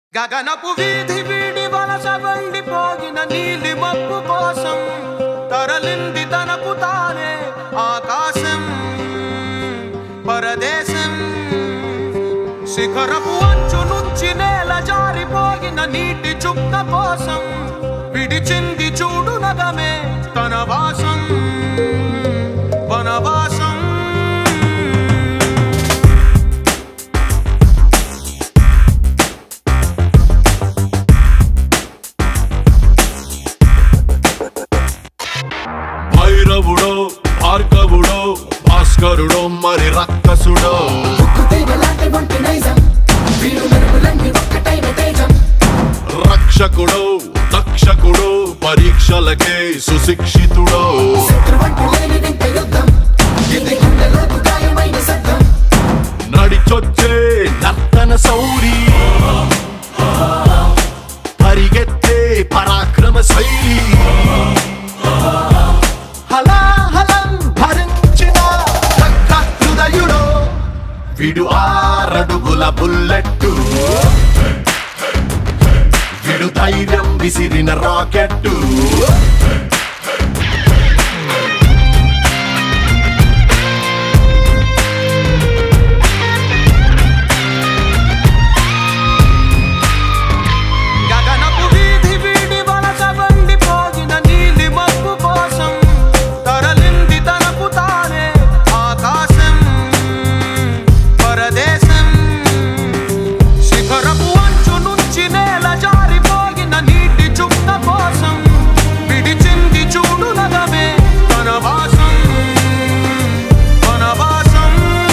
గగనపు వీధి వీడి వలస వండిపోగిన నీలి మబ్బు కోసం తరలింది తనకు తానే ఆకాశం పరదేశం శిఖరపు అంచు నుంచి నేల జారిపోగిన నీటి చుక్క కోసం విడిచింది చూడు నగమే తన వాసం వనవాసం భైరవుడో భార్గవుడో భాస్కరుడో మరి రక్కసుడో కుతీగలాంటి వంటి నైజం వీరు మెరుపులన్నీ ఒక్కటైన తేజం రక్షకుడో దక్షకుడో పరీక్షలకే సుశిక్షితుడో శత్రువంటి లేని వింత యుద్ధం ఇది గుండెలోతు గాయమైన శబ్దం నడిచొచ్చే నర్తన సౌరి పరిగెత్తే పరాక్రమ శైలి హలాహలం భరించిన దగ్ధ హృదయుడో విడు ఆరడుగుల బుల్లెట్టు విడు ధైర్యం విసిరిన రాకెట్టు గగనపు వీధి వీడి వలస వండిపోగిన నీలి మబ్బు కోసం తరలింది తనకు తానే ఆకాశం పరదేశం శిఖరపు అంచు నుంచి నేల జారిపోగిన నీటి చుక్క కోసం విడిచింది చూడు నగమే తన వాసం వనవాసం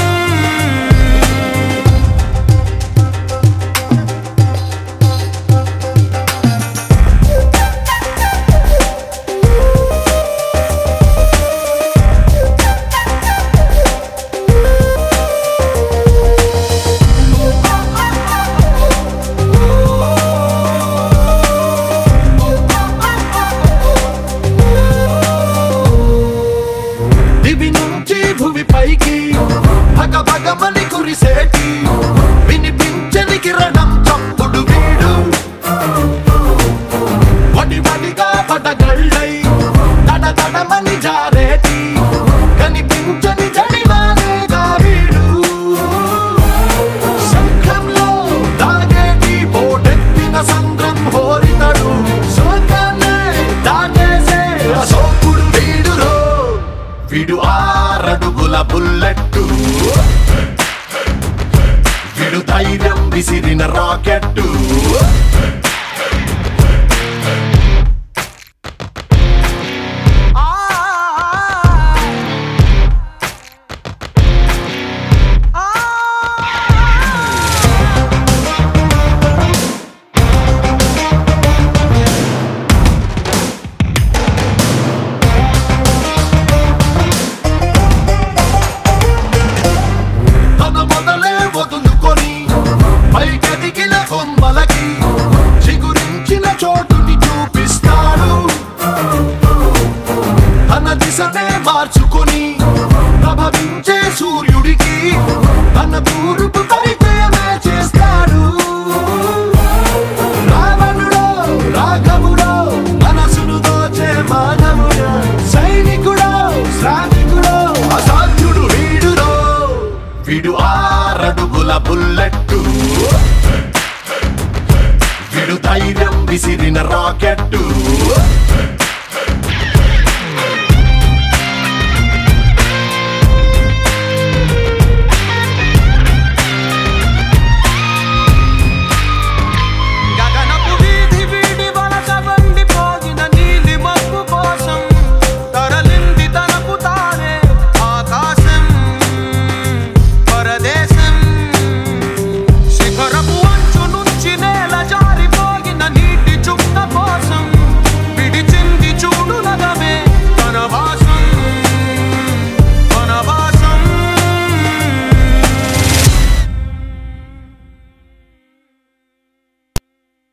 దివి నుంచి భూమి పైకి భగ భగమని కురిసేటి వినిపించని కిరణం చప్పుడు వీడు వడి వడిగా పడగళ్ళై తడ తడమని జారేటి కనిపించని జడివానేగా వీడు శంఖంలో దాగేటి పోటెత్తిన సంద్రం హోరితడు స్వర్గాన్నే దాటేసే అశోకుడు వీడురో విడు ఆరడుగుల బుల్లెట్టు విడు ధైర్యం విసిరిన రాకెట్టు తన మొదలే వదులుకొని పైకెదిగిన కొమ్మలకి చిగురించిన చోటుని చూపిస్తాడు తన దిశనే మార్చుకొని ప్రభవించే సూర్యుడికి తన తూర్పు పరిచయమే చేస్తాడు రావణుడో రాఘవుడో మనసును దోచే మానవుడో సైనికుడో శ్రామికుడో అసాధ్యుడు వీడురో విడు ఆరడుగుల బుల్లెట్టు విడు ధైర్యం విసిరిన రాకెట్టు